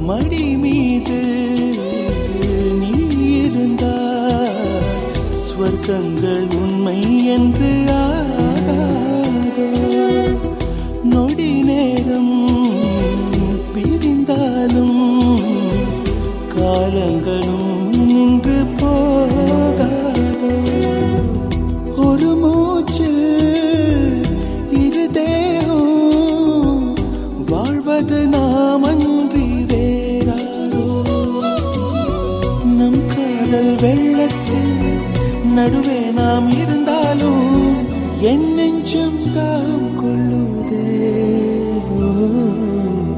மடி மீது நீ இருந்தால் ஸ்வர்க்கங்கள் உண்மை என்று ஆகாதோ நொடி நேரம் பிரிந்தாலும் காலங்களும் நின்று போகாதோ ஒரு மூச்சில் இரு தேகம் வாழ்வது நாம் அன்றி வேறாரோ நம் காதல் வெள்ளத்தில் நடுவே நாம் இருந்தாலும் என் நெஞ்சம் தான்